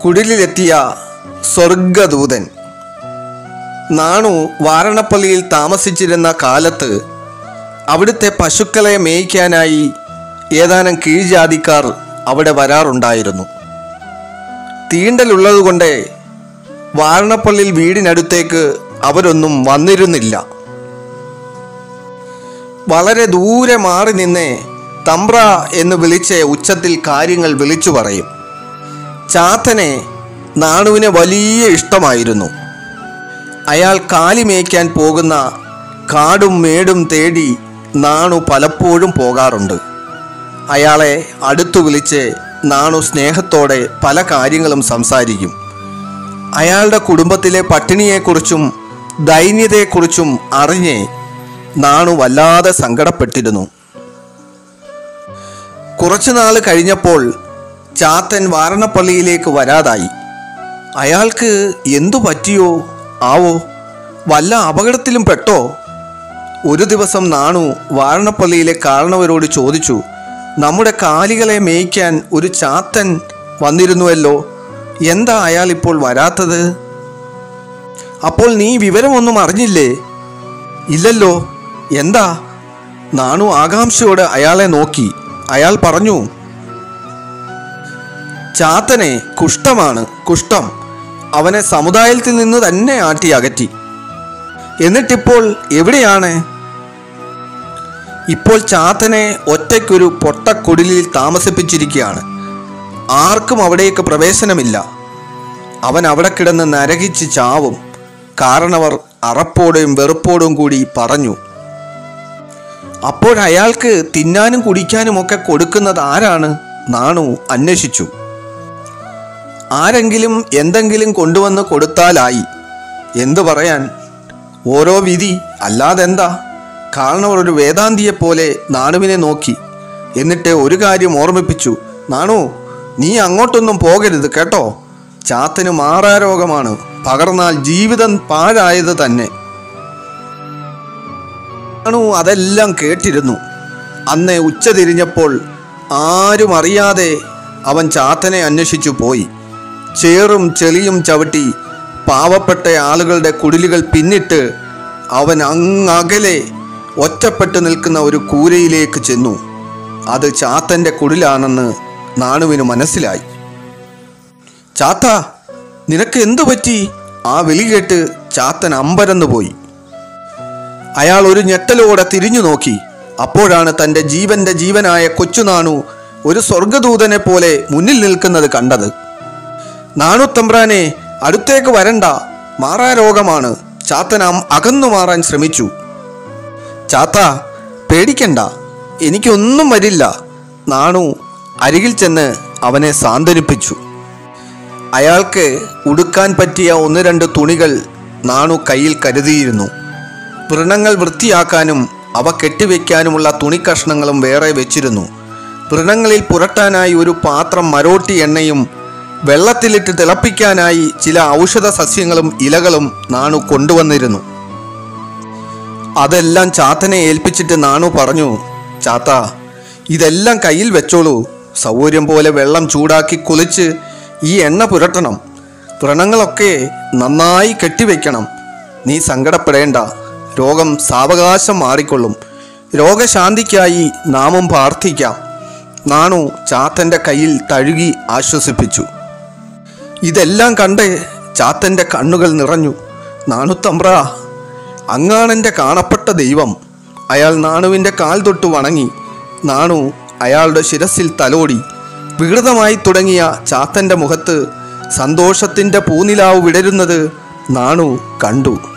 കുടിലിലെത്തിയ സ്വർഗദൂതൻ നാണു വാരണപ്പള്ളിയിൽ താമസിച്ചിരുന്ന കാലത്ത് അവിടുത്തെ പശുക്കളെ മേയ്ക്കാനായി ഏതാനും കീഴ്ജാതിക്കാർ അവിടെ വരാറുണ്ടായിരുന്നു തീണ്ടലുള്ളതുകൊണ്ട് വാരണപ്പള്ളിയിൽ വീടിനടുത്തേക്ക് അവരൊന്നും വന്നിരുന്നില്ല വളരെ ദൂരെ മാറി നിന്ന് തമ്പ്ര എന്ന് വിളിച്ച് ഉച്ചത്തിൽ കാര്യങ്ങൾ വിളിച്ചു പറയും ചാത്തനെ നാണുവിന് വലിയ ഇഷ്ടമായിരുന്നു അയാൾ കാലി മേയ്ക്കാൻ പോകുന്ന കാടും മേടും തേടി നാണു പലപ്പോഴും പോകാറുണ്ട് അയാളെ അടുത്തു വിളിച്ച് നാണു സ്നേഹത്തോടെ പല കാര്യങ്ങളും സംസാരിക്കും അയാളുടെ കുടുംബത്തിലെ പട്ടിണിയെക്കുറിച്ചും ദൈന്യതയെക്കുറിച്ചും അറിഞ്ഞ് നാണു വല്ലാതെ സങ്കടപ്പെട്ടിരുന്നു കുറച്ചു നാൾ കഴിഞ്ഞപ്പോൾ ചാത്തൻ വാരണപ്പള്ളിയിലേക്ക് വരാതായി അയാൾക്ക് എന്തു പറ്റിയോ ആവോ വല്ല അപകടത്തിലും പെട്ടോ ഒരു ദിവസം നാണു വാരണപ്പള്ളിയിലെ കാരണവരോട് ചോദിച്ചു നമ്മുടെ കാലികളെ മേയ്ക്കാൻ ഒരു ചാത്തൻ വന്നിരുന്നുവല്ലോ എന്താ അയാൾ ഇപ്പോൾ വരാത്തത് അപ്പോൾ നീ വിവരമൊന്നും അറിഞ്ഞില്ലേ ഇല്ലല്ലോ എന്താ നാണു ആകാംക്ഷയോടെ അയാളെ നോക്കി അയാൾ പറഞ്ഞു ചാത്തനെ കുഷ്ഠമാണ് കുഷ്ഠം അവനെ സമുദായത്തിൽ നിന്ന് തന്നെ ആട്ടി അകറ്റി എന്നിട്ടിപ്പോൾ എവിടെയാണ് ഇപ്പോൾ ചാത്തനെ ഒറ്റയ്ക്കൊരു പൊട്ടക്കുടിലിൽ താമസിപ്പിച്ചിരിക്കുകയാണ് ആർക്കും അവിടേക്ക് പ്രവേശനമില്ല അവൻ അവിടെ കിടന്ന് നരകിച്ച് ചാവും കാരണവർ അറപ്പോടും വെറുപ്പോടും കൂടി പറഞ്ഞു അപ്പോൾ അയാൾക്ക് തിന്നാനും കുടിക്കാനും ഒക്കെ കൊടുക്കുന്നത് ആരാണ് നാണു അന്വേഷിച്ചു ആരെങ്കിലും എന്തെങ്കിലും കൊണ്ടുവന്ന് കൊടുത്താലായി എന്തു പറയാൻ ഓരോ വിധി അല്ലാതെന്താ കാരണവർ ഒരു വേദാന്തിയെപ്പോലെ നാണുവിനെ നോക്കി എന്നിട്ട് ഒരു കാര്യം ഓർമ്മിപ്പിച്ചു നാണു നീ അങ്ങോട്ടൊന്നും പോകരുത് കേട്ടോ ചാത്തന് മാറാരോഗമാണ് പകർന്നാൽ ജീവിതം പാഴായത് തന്നെ നാണു അതെല്ലാം കേട്ടിരുന്നു അന്ന് ഉച്ച തിരിഞ്ഞപ്പോൾ ആരും അറിയാതെ അവൻ ചാത്തനെ അന്വേഷിച്ചു പോയി ചേറും ചെളിയും ചവിട്ടി പാവപ്പെട്ട ആളുകളുടെ കുടിലുകൾ പിന്നിട്ട് അവൻ അങ്ങകലെ ഒറ്റപ്പെട്ടു നിൽക്കുന്ന ഒരു കൂരയിലേക്ക് ചെന്നു അത് ചാത്തൻ്റെ കുടിലാണെന്ന് നാണുവിന് മനസ്സിലായി ചാത്ത നിനക്ക് എന്തു പറ്റി ആ വിളി കേട്ട് ചാത്തൻ അമ്പരന്നു പോയി അയാൾ ഒരു ഞെട്ടലോടെ തിരിഞ്ഞു നോക്കി അപ്പോഴാണ് തൻ്റെ ജീവന്റെ ജീവനായ കൊച്ചുനാണു ഒരു സ്വർഗദൂതനെ പോലെ മുന്നിൽ നിൽക്കുന്നത് കണ്ടത് നാണുത്തമ്പ്രാനെ അടുത്തേക്ക് വരണ്ട മാറാരോഗമാണ് ചാത്തനാം അകന്നു മാറാൻ ശ്രമിച്ചു ചാത്ത പേടിക്കണ്ട എനിക്കൊന്നും വരില്ല നാണു അരികിൽ ചെന്ന് അവനെ സാന്ത്വനിപ്പിച്ചു അയാൾക്ക് ഉടുക്കാൻ പറ്റിയ ഒന്ന് രണ്ട് തുണികൾ നാണു കയ്യിൽ കരുതിയിരുന്നു വ്രണങ്ങൾ വൃത്തിയാക്കാനും അവ കെട്ടിവെക്കാനുമുള്ള തുണിക്കഷ്ണങ്ങളും വേറെ വെച്ചിരുന്നു വ്രണങ്ങളിൽ പുരട്ടാനായി ഒരു പാത്രം മരോട്ടി എണ്ണയും വെള്ളത്തിലിട്ട് തിളപ്പിക്കാനായി ചില ഔഷധ സസ്യങ്ങളും ഇലകളും നാണു കൊണ്ടുവന്നിരുന്നു അതെല്ലാം ചാത്തനെ ഏൽപ്പിച്ചിട്ട് നാണു പറഞ്ഞു ചാത്ത ഇതെല്ലാം കയ്യിൽ വെച്ചോളൂ സൗകര്യം പോലെ വെള്ളം ചൂടാക്കി കുളിച്ച് ഈ എണ്ണ പുരട്ടണം വ്രണങ്ങളൊക്കെ നന്നായി കെട്ടിവെക്കണം നീ സങ്കടപ്പെടേണ്ട രോഗം സാവകാശം മാറിക്കൊള്ളും രോഗശാന്തിക്കായി നാമും പ്രാർത്ഥിക്കാം നാണു ചാത്തൻ്റെ കയ്യിൽ തഴുകി ആശ്വസിപ്പിച്ചു ഇതെല്ലാം കണ്ട് ചാത്തൻ്റെ കണ്ണുകൾ നിറഞ്ഞു നാണുത്തമ്പ്ര അങ്ങാണെൻ്റെ കാണപ്പെട്ട ദൈവം അയാൾ നാണുവിൻ്റെ കാൽ തൊട്ട് വണങ്ങി നാണു അയാളുടെ ശിരസിൽ തലോടി വികൃതമായി തുടങ്ങിയ ചാത്തൻ്റെ മുഖത്ത് സന്തോഷത്തിൻ്റെ പൂനിലാവ് വിടരുന്നത് നാണു കണ്ടു